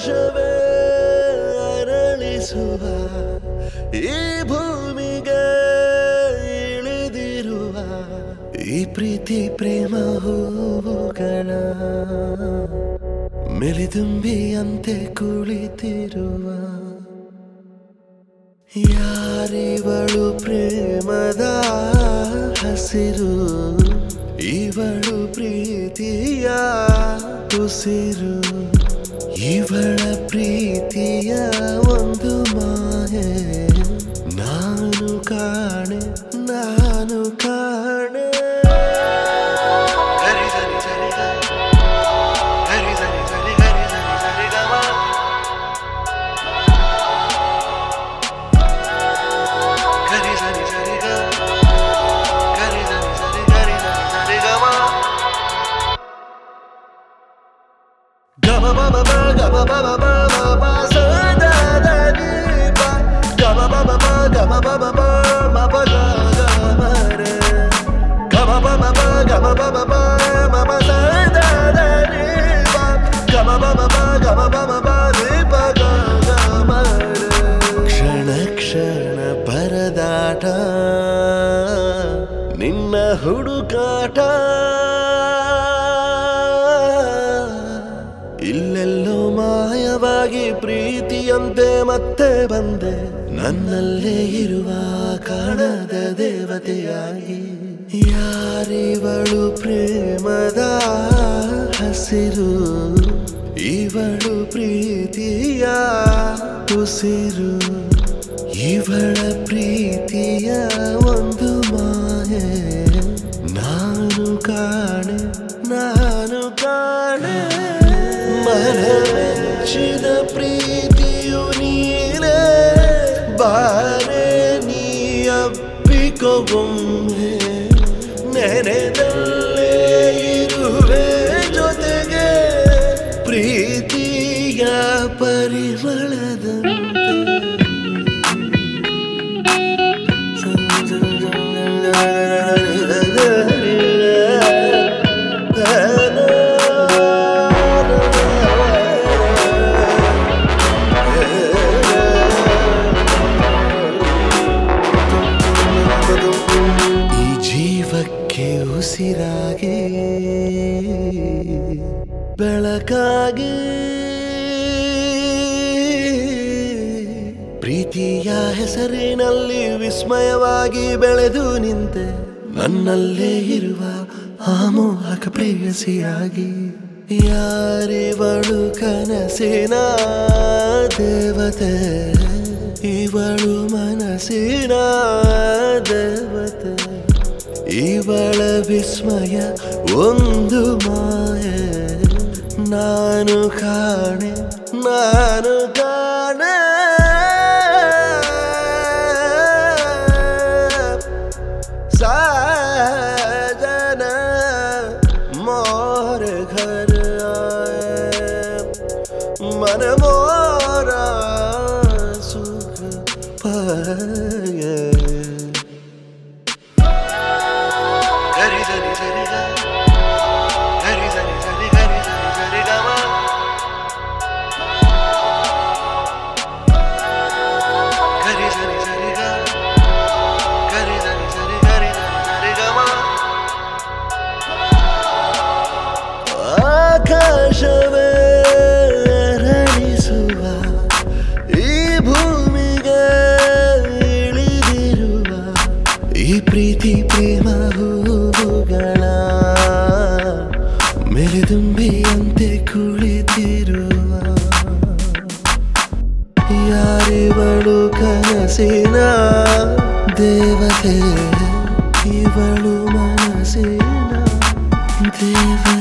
ಆಕಾಶವೇ ಅರಳಿಸುವ ಈ ಭೂಮಿಗೆ ಇಳಿದಿರುವ ಈ ಪ್ರೀತಿ ಪ್ರೇಮ ಹೂವುಗಳ ಮೆಲಿದುಂಬಿಯಂತೆ ಕುಳಿತಿರುವ ಯಾರಿವಳು ಪ್ರೇಮದ ಹಸಿರು ಇವಳು ಪ್ರೀತಿಯ ಉಸಿರು ಇವಳ ಪ್ರೀತಿಯ ಒಂದು ಮಾಯೆ ನಾನು ಕಾಣೆ ನಾನು ಕಾಣೆ ಹರಿ ಸರಿ ಸರಿ ಗ. ಹರಿ ಸರಿ ಸರಿ ಹರಿ ಸರಿ ಸರಿ ಗ ಮ. ಗರಿ ಸರಿ ಸರಿ ಗ. ಗರಿ ಸರಿ ಸರಿ ಗರಿ ಸರಿ ಸರಿ ಗ ಮ. ಗ ಮ ಮ ಮ ಮ ಗ ಮ ಮ ಮ ಮ ಮ ಮ ಸ ದ ದ ನಿ ಪ. ಗ ಮ ಮ ಮ ಮ ಗ ಮ ಮ ಮ ಮ ಮ ಪ ಗ ಗ ಮ ರೆ. ಗ ಮ ಮ ಮ ಮ ಗ ಮ ಮ ಮ ಮ ಮ ಮ ಸ ದ ದ ನಿ ಪ. ಗ ಮ ಮ ಮ ಮ ಗ ಮ ಮ ಮ ಮ ನಿ ಪ ಗ ಗ ಮ ರೆ. ಕ್ಷಣ ಕ್ಷಣ ಪರದಾಟ ನಿನ್ನ ಹುಡುಕಾಟ ಇಲ್ಲೆಲ್ಲೋ ಮಾಯವಾಗಿ ಪ್ರೀತಿಯಂತೆ ಮತ್ತೆ ಬಂದೆ ನನ್ನಲ್ಲೇ ಇರುವ ಕಾಣದ ದೇವತೆಯಾಗಿ ಯಾರಿವಳು ಪ್ರೇಮದ ಹಸಿರು ಇವಳು ಪ್ರೀತಿಯ ಉಸಿರು ಇವಳ ಪ್ರೀತಿಯ ಒಂದು ಮಾಯೆ ನಾನು ಕಾಣೆ ನಾನು ಕಾಣೆ ಮನಮೆಚ್ಚಿದ ಪ್ರೀತಿಯು ನೀನೇ ಬಾರೆ ನೀ ಅಪ್ಪಿಕೊಮ್ಮೆ ನೆನೆದಲ್ಲೇ ಇರುವೆ ಜೊತೆಗೆ ಪ್ರೀತಿಯ ಪರಿಮಳದಂತೆ ಈ ಜೀವಕ್ಕೆ ಉಸಿರಾಗಿ ಬೆಳಕಾಗಿ ಪ್ರೀತಿಯ ಹೆಸರಿನಲ್ಲಿ ವಿಸ್ಮಯವಾಗಿ ಬೆಳೆದು ನಿಂತೆ ನನ್ನಲ್ಲೇ ಇರುವ ಆ ಮೋಹಕ ಪ್ರೇಯಸಿಯಾಗಿ ಯಾರಿವಳು ಕನಸಿನ ದೇವತೆ ಇವಳು ಮನಸ್ಸಿನ ದೇವತೆ ಇವಳ ವಿಸ್ಮಯ ಒಂದು ಮಾಯೆ ನಾನು ಕಾಣೆ ನಾನು ಕಾಣೆ साजन मोर घर आए मन मोरा सुख पाए गरी सरी सरी गा गरी सरी सरी गरी सरी सरी गा मा गरी सरी सरी गा ಗರಿ ಸರಿ ಸರಿ ಗರಿ ಸರಿ ಸರಿ ಗಮ ಆಕಾಶವೇ ಅರಳಿಸುವ ಈ ಭೂಮಿಗೆ ಇಳಿದಿರುವ ಈ ಪ್ರೀತಿ ಪ್ರೇಮ ಹೂವುಗಳ ಮೆರೆದುಂಬಿಯಂತೆ ಕುಳಿತಿರುವ ಯಾರಿವಳು ಕನಸಿನ ದೇವತೆ ಇವಳು ಮನಸ್ಸಿನ ದೇವತೆ